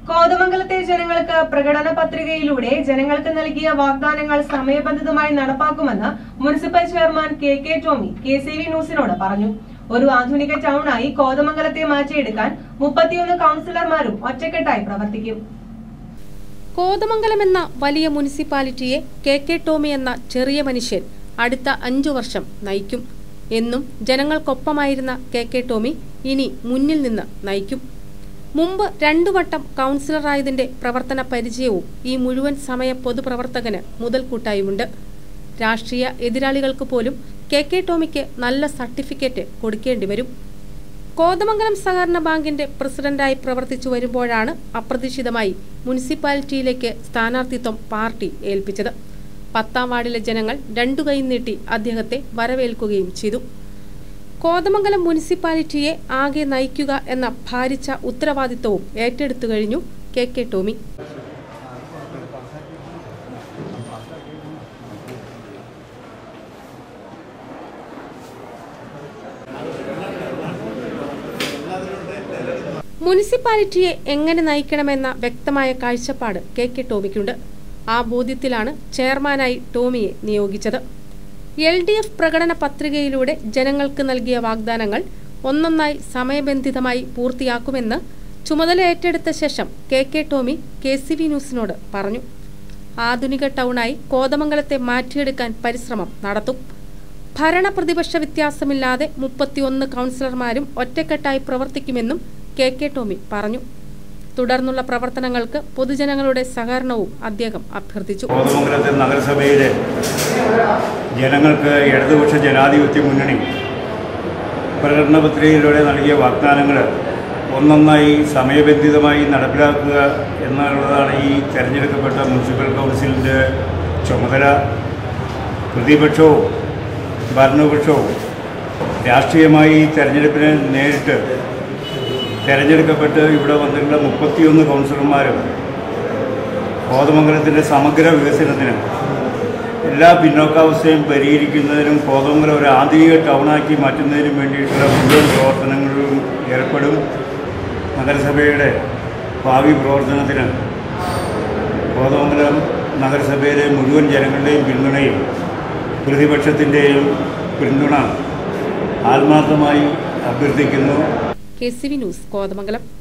കോതമംഗലത്തെ ജനങ്ങൾക്ക് പ്രകടന പത്രികയിലൂടെ ജനങ്ങൾക്ക് നൽകിയ വാഗ്ദാനങ്ങൾ സമയബന്ധിതമായി നടപ്പാക്കുമെന്ന് municipal chairman K K Tomy K C V ന്യൂസിനോട് പറഞ്ഞു ഒരു ആധുനിക ടൗണായി കോതമംഗലത്തെ മാറ്റിയെടുക്കാൻ മുപ്പത്തിയൊന്ന് കൗൺസിലർമാരും ഒറ്റക്കെട്ടായി പ്രവർത്തിക്കും കോതമംഗലം എന്ന വലിയ മുനിസിപ്പാലിറ്റിയെ കെ കെ ടോമി എന്ന ചെറിയ മനുഷ്യൻ അടുത്ത അഞ്ചു വർഷം നയിക്കും എന്നും ജനങ്ങൾക്കൊപ്പമായിരുന്ന കെ കെ ടോമി ഇനി മുന്നിൽ നിന്ന് നയിക്കും മുമ്പ് രണ്ടു വട്ടം കൗൺസിലറായതിന്റെ പ്രവർത്തന പരിചയവും ഈ മുഴുവൻ സമയ പൊതുപ്രവർത്തകന് മുതൽക്കൂട്ടായുമുണ്ട് രാഷ്ട്രീയ എതിരാളികൾക്ക് പോലും കെ കെ ടോമിക്ക് നല്ല സർട്ടിഫിക്കറ്റ് കൊടുക്കേണ്ടി വരും കോതമംഗലം സഹകരണ ബാങ്കിന്റെ പ്രസിഡന്റായി പ്രവർത്തിച്ചു വരുമ്പോഴാണ് അപ്രതീക്ഷിതമായി മുനിസിപ്പാലിറ്റിയിലേക്ക് സ്ഥാനാർത്ഥിത്വം പാർട്ടി ഏൽപ്പിച്ചത് പത്താം വാർഡിലെ ജനങ്ങൾ രണ്ടു കൈ നീട്ടി അദ്ദേഹത്തെ വരവേൽക്കുകയും ചെയ്തു കോതമംഗലം മുനിസിപ്പാലിറ്റിയെ ആകെ നയിക്കുക എന്ന ഭാരിച്ച ഉത്തരവാദിത്തവും ഏറ്റെടുത്തു കഴിഞ്ഞു കെ കെ ടോമി മുനിസിപ്പാലിറ്റിയെ എങ്ങനെ നയിക്കണമെന്ന വ്യക്തമായ കാഴ്ചപ്പാട് കെ കെ ടോമിക്കുണ്ട് ആ ബോധ്യത്തിലാണ് ചെയർമാനായി ടോമിയെ നിയോഗിച്ചത് എൽ ഡി എഫ് പ്രകടന പത്രികയിലൂടെ ജനങ്ങൾക്ക് നൽകിയ വാഗ്ദാനങ്ങൾ ഒന്നൊന്നായി സമയബന്ധിതമായി പൂർത്തിയാക്കുമെന്ന് ചുമതല ഏറ്റെടുത്ത ശേഷം K K Tomy K C V ന്യൂസിനോട് പറഞ്ഞു ആധുനിക ടൗണായി കോതമംഗലത്തെ മാറ്റിയെടുക്കാൻ പരിശ്രമം നടത്തും ഭരണ പ്രതിപക്ഷ വ്യത്യാസമില്ലാതെ മുപ്പത്തിയൊന്ന് കൗൺസിലർമാരും ഒറ്റക്കെട്ടായി പ്രവർത്തിക്കുമെന്നും കെ കെ ടോമി പറഞ്ഞു തുടർന്നുള്ള പ്രവർത്തനങ്ങൾക്ക് പൊതുജനങ്ങളുടെ സഹകരണവും അദ്ദേഹം അഭ്യർത്ഥിച്ചു കോതമംഗലത്തെ നഗരസഭയിലെ ജനങ്ങൾക്ക് ഇടതുപക്ഷ ജനാധിപത്യ മുന്നണി പ്രകടന പത്രികയിലൂടെ നൽകിയ വാഗ്ദാനങ്ങൾ ഒന്നൊന്നായി സമയബന്ധിതമായി നടപ്പിലാക്കുക എന്നുള്ളതാണ് ഈ തെരഞ്ഞെടുക്കപ്പെട്ട മുനിസിപ്പൽ കൗൺസിലിൻ്റെ ചുമതല പ്രതിപക്ഷവും ഭരണപക്ഷവും രാഷ്ട്രീയമായി ഈ തെരഞ്ഞെടുപ്പിനെ നേരിട്ട് തെരഞ്ഞെടുക്കപ്പെട്ട് ഇവിടെ വന്നിട്ടുള്ള മുപ്പത്തിയൊന്ന് കൗൺസിലർമാരും കോതമംഗലത്തിൻ്റെ സമഗ്ര വികസനത്തിനും എല്ലാ പിന്നോക്കാവസ്ഥയും പരിഹരിക്കുന്നതിനും കോതമംഗലം ഒരു ആധുനിക ടൗണാക്കി മാറ്റുന്നതിനും വേണ്ടിയിട്ടുള്ള മുഴുവൻ പ്രവർത്തനങ്ങളിലും ഏർപ്പെടും നഗരസഭയുടെ ഭാവി പ്രവർത്തനത്തിന് കോതമംഗലം നഗരസഭയിലെ മുഴുവൻ ജനങ്ങളുടെയും പിന്തുണയും പ്രതിപക്ഷത്തിൻ്റെയും പിന്തുണ ആത്മാർത്ഥമായി അഭ്യർത്ഥിക്കുന്നു K C V news Kothamangalam